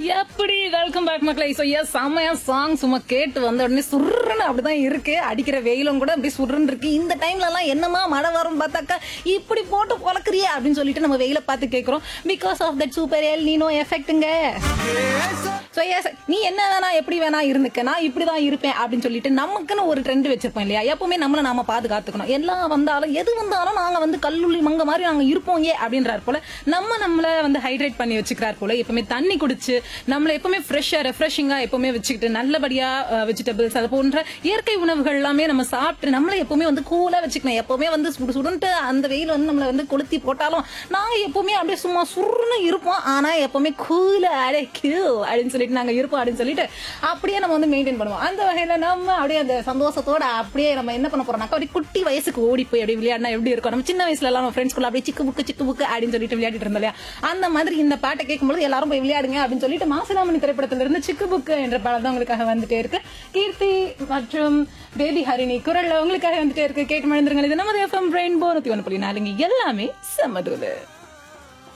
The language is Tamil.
எப்படி வெல்கம் பேக் மக்களே ஸோ எஸ் செம்மையா சாங் சும்மா கேட்டு வந்த உடனே சுருன்னு அப்படிதான் இருக்கு அடிக்கிற வெயிலும் கூட அப்படி சுருன்னு இருக்கு இந்த டைம்ல எல்லாம் என்னமா மழை வரும் பார்த்தாக்கா இப்படி போட்டு பொழக்கிறியே அப்படின்னு சொல்லிட்டு நம்ம வெயில பார்த்து கேட்கிறோம் because of that super El Nino எஃபெக்ட்டுங்க ஸோ எஸ் நீ என்ன வேணா எப்படி வேணா இருந்துக்க நான் இப்படிதான் இருப்பேன் அப்படின்னு சொல்லிட்டு நமக்குன்னு ஒரு ட்ரெண்ட் வச்சிருப்போம் இல்லையா எப்பவுமே நம்மள நாம பாதுகாத்துக்கணும் எல்லாம் வந்தாலும் எது வந்தாலும் நாங்க வந்து கல்லுள்ளி மங்க மாதிரி நாங்க இருப்போம் ஏ அப்படின்றார் போல நம்ம நம்மள வந்து ஹைட்ரேட் பண்ணி வச்சுக்கிறார் போல எப்பவுமே தண்ணி குடிச்சு நம்மள எப்பவுமே ஃப்ரெஷ்ஷா ரெஃப்ரெஷிங்கா எப்பவுமே வச்சுக்கிட்டு நல்லபடியா வெஜிடபிள்ஸ் அது போன்ற இயற்கை உணவுகள் எல்லாமே நம்ம சாப்பிட்டு நம்மள எப்பவுமே வந்து கூலா வச்சுக்கணும் எப்பவுமே வந்து சுடு சுடுன்ட்டு அந்த வெயில் வந்து நம்மள வந்து கொளுத்தி போட்டாலும் நாங்க எப்பவுமே அப்படியே சும்மா சுருன்னு இருப்போம் ஆனா எப்பவுமே கூலா அடே கியூ அப்படின்னு சொல்லிட்டு நாங்க இருப்போம் அப்படின்னு சொல்லிட்டு அப்படியே நம்ம வந்து மெயின்டைன் பண்ணுவோம் அந்த வகையில நம்ம அப்படியே அந்த சந்தோஷத்தோட அப்படியே நம்ம என்ன பண்ண போறோம்னாக்கா அப்படியே குட்டி வயசுக்கு ஓடி போய் அப்படியே விளையாடினா எப்படி இருக்கும் நம்ம சின்ன வயசுல எல்லாம் நம்ம ஃப்ரெண்ட்ஸ்குள்ள அப்படியே சிக்கு புக்கு சிக்கு புக்கு அப்படின்னு சொல்லிட்டு விளையாடிட்டு இருந்தோம் இல்லையா அந்த மாதிரி இந்த பாட்டை கேட்கும்போது எல்லாரும் போய் விளையாடுங்க அப்படின்னு சொல்லிட்டு மாசிலாமணி திரைப்படத்துல இருந்து சிக்கு புக்கு என்ற பாடல் தான் உங்களுக்காக வந்துட்டே இருக்கு கீர்த்தி மற்றும் பேபி ஹரிணி குரல்ல உங்களுக்காக வந்துட்டே இருக்கு கேட்டு மழுந்துருங்க இது நமது எஃப்எம் ரெயின்போ நூத்தி ஒன்று புள்ளி நாலுங்க எல்லாமே செம்மதூலு